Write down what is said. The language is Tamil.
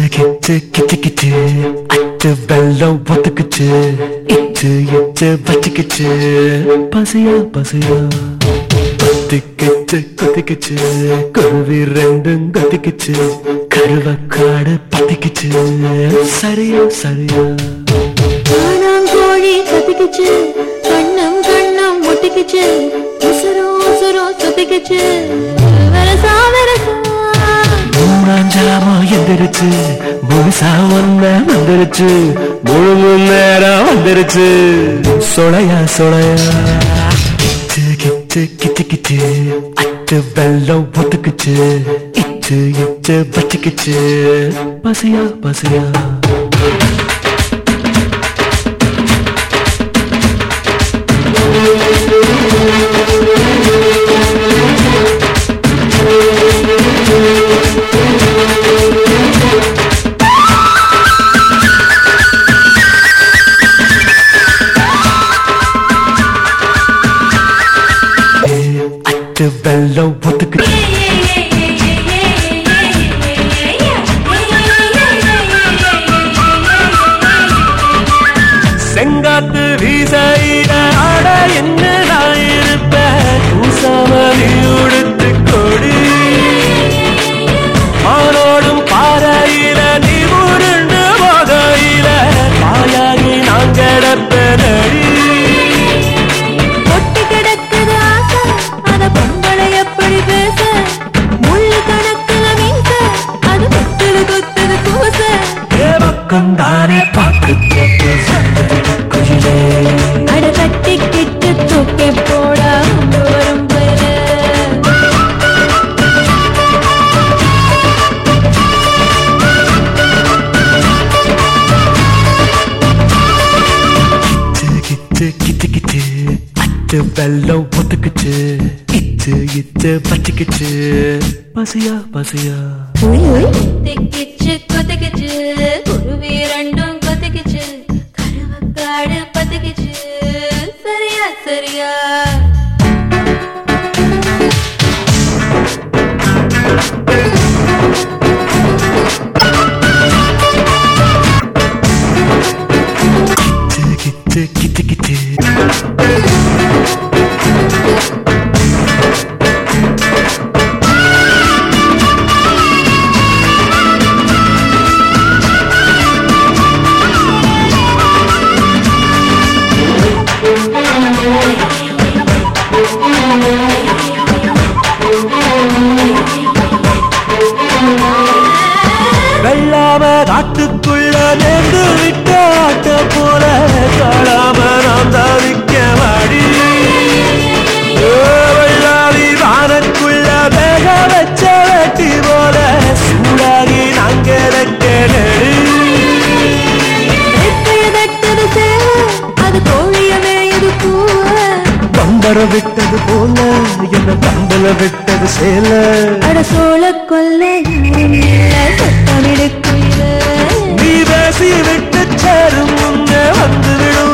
கிச்சு கிச்சு கிச்சு அச்சு வெள்ளம் ஒத்துக்குச்சு இச்சு இச்சு வச்சுக்குச்சு பசியா பசியா பத்திக்குச்சு கொத்திக்குச்சு குருவி ரெண்டும் கொத்திக்குச்சு கருவக்காடு பத்திக்குச்சு சரியா சரியா கோழி கத்திக்குச்சு கண்ணம் கண்ணம் ஒட்டிக்குச்சு உசுரோ உசுரோ சுத்திக்குச்சு வரசா வரசா மூணாஞ்சாமோ எந்திரிச்சு முழுசா ஒன்ன வந்துருச்சு முழு மணி நேரம் வந்துருச்சு சொலையா சொலையா கிச்சு கிச்சு கிச்சு கிச்சு அச்சு வெள்ளம் ஒத்துக்குச்சு இச்சு இச்சு வச்சுக்குச்சு பசியா பசியா அச்சு வெள்ளம் ஒத்துக்குச்சு செங்காத்து வீசையில ஆட என்ன நான் இருப்பேன் பூசாம நீ உடுத்து கொடி ஆனோடும் பாறையில நீ உருண்டு போகையில மாயாகி நான் கிடப்பேனடி ஒட்டி கிடக்குது ஆசை அத பொம்பளை எப்படி பேச முள்ளு கணக்குல மீச அது கொத்துது கொத்துது கூச பக்கம் தானே பார்த்து குயிலே அட கட்டிக்கிட்டு தூக்கி போட அம்பு வரும் பயல கிச்சு கிச்சு கிச்சு அச்சு வெள்ளம் ஒத்துக்குச்சு இச்சு இச்சு பச்சுக்குச்சு பசியா பசியா திக்கிச்சு கொத்திக்கிச்சு குருவி ரெண்டும் கொத்திக்கிச்சு கருவக்காடு பத்திக்கிச்சு சரியா சரியா கிச்சு கிச்சு கிச்சு கிச்சு வெள்ளாம காட்டுக்குள்ள நேர்ந்து விட்ட ஆட்ட போல காளாம நாம் தவிக்க வாடி ஓ, வெள்ளாவி வானக்குள்ள வேக வச்ச வெட்டி போல சூடாகி நான் கிடக்கிறேன் ரெக்கைய தட்டுது சேவ அது கோழிய மேயுது பூவ பம்பர விட்டது போல என்ன பம்பல விட்டது சேல அட சோழ கொல்ல யாரும் இல்ல சத்தமிடு குயில நீ பேசி விட்டு சேரும் முன்னே வந்து விடும்